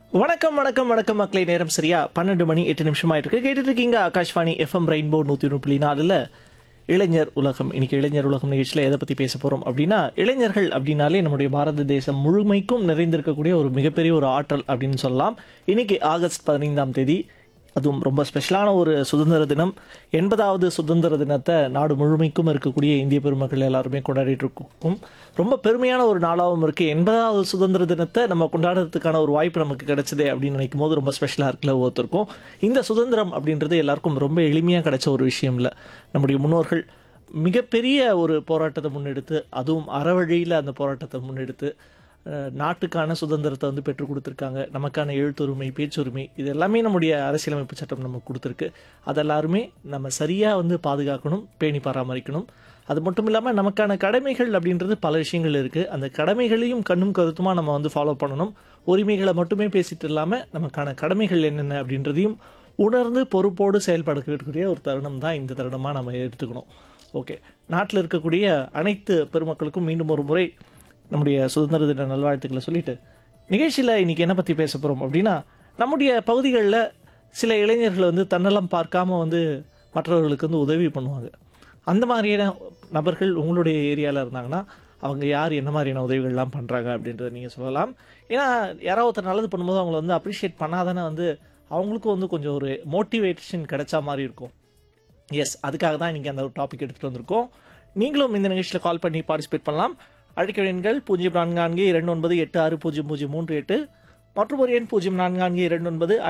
வணக்கம் வணக்கம் வணக்கம் மக்களே நேரம் சரியா பன்னெண்டு மணி எட்டு நிமிஷம் ஆயிருக்கு கேட்டுட்டு இருக்கீங்க ஆகாஷ்வாணி எஃப்எம் ரெயின்போ நூற்றி ஒன்று புள்ளி நாலுல இளைஞர் உலகம் இன்னைக்கு இளைஞர் உலகம் நிகழ்ச்சியில் எதை பற்றி பேச போகிறோம் அப்படின்னா இளைஞர்கள் அப்படின்னாலே நம்முடைய பாரத தேசம் முழுமைக்கும் நிறைந்திருக்கக்கூடிய ஒரு மிகப்பெரிய ஒரு ஆற்றல் அப்படின்னு சொல்லலாம் இன்னைக்கு ஆகஸ்ட் பதினைந்தாம் தேதி அதுவும் ரொம்ப ஸ்பெஷலான ஒரு சுதந்திர தினம் எண்பதாவது சுதந்திர தினத்தை நாடு முழுமைக்கும் இருக்கக்கூடிய இந்திய பெருமக்கள் எல்லாருமே கொண்டாடிட்டு இருக்கோம் ரொம்ப பெருமையான ஒரு நாளாகவும் இருக்கு எண்பதாவது சுதந்திர தினத்தை நம்ம கொண்டாடுறதுக்கான ஒரு வாய்ப்பு நமக்கு கிடைச்சதே அப்படின்னு நினைக்கும் போது ரொம்ப ஸ்பெஷலாக இருக்குல்ல ஒவ்வொருத்தருக்கும் இந்த சுதந்திரம் அப்படின்றது எல்லாருக்கும் ரொம்ப எளிமையாக கிடைச்ச ஒரு விஷயம் இல்லை நம்முடைய முன்னோர்கள் மிகப்பெரிய ஒரு போராட்டத்தை முன்னெடுத்து அதுவும் அறவழியில் அந்த போராட்டத்தை முன்னெடுத்து அஹ், நாட்டுக்கான சுதந்திரத்தை வந்து பெற்றுக் கொடுத்துருக்காங்க நமக்கான எழுத்துரிமை பேச்சுரிமை இது எல்லாமே நம்முடைய அரசியலமைப்பு சட்டம் நமக்கு கொடுத்துருக்கு அதெல்லாருமே நம்ம சரியாக வந்து பாதுகாக்கணும் பேணி பராமரிக்கணும் அது மட்டும் இல்லாமல் நமக்கான கடமைகள் அப்படின்றது பல விஷயங்கள் இருக்குது அந்த கடமைகளையும் கண்ணும் கருத்துமாக நம்ம வந்து ஃபாலோ பண்ணணும் உரிமைகளை மட்டுமே பேசிட்டு இல்லாமல் நமக்கான கடமைகள் என்னென்ன அப்படின்றதையும் உணர்ந்து பொறுப்போடு செயல்படக்கூடிய ஒரு தருணம் தான் இந்த தருணமாக நம்ம எடுத்துக்கணும் ஓகே நாட்டில் இருக்கக்கூடிய அனைத்து பெருமக்களுக்கும் மீண்டும் ஒரு முறை நம்முடைய சுதந்திர தின நல்வாழ்த்துக்களை சொல்லிட்டு நிகழ்ச்சியில் இன்னைக்கு என்ன பற்றி பேச போகிறோம் அப்படின்னா நம்முடைய பகுதிகளில் சில இளைஞர்கள் வந்து தன்னலம் பார்க்காம வந்து மற்றவர்களுக்கு வந்து உதவி பண்ணுவாங்க அந்த மாதிரியான நபர்கள் உங்களுடைய ஏரியாவில் இருந்தாங்கன்னா அவங்க யார் என்ன மாதிரியான உதவிகள்லாம் பண்ணுறாங்க அப்படின்றத நீங்கள் சொல்லலாம் ஏன்னா யாராவது ஒருத்தர் நல்லது பண்ணும்போது அவங்கள வந்து அப்ரிஷியேட் பண்ணாதானே வந்து அவங்களுக்கும் வந்து கொஞ்சம் ஒரு மோட்டிவேஷன் கிடைச்சா மாதிரி இருக்கும் எஸ் அதுக்காக தான் இன்றைக்கி அந்த ஒரு டாபிக் எடுத்துகிட்டு வந்திருக்கோம் நீங்களும் இந்த நிகழ்ச்சியில் கால் பண்ணி பார்ட்டிசிபேட் பண்ணலாம் அழைக்க எண்கள் பூஜ்ஜியம் நான்கு நான்கு இரண்டு ஒன்பது எட்டு ஆறு பூஜ்ஜியம் பூஜ்ஜியம் மூன்று எட்டு மற்றும் ஒரு எண் பூஜ்ஜியம் நான்கு நான்கு இரண்டு ஒன்பது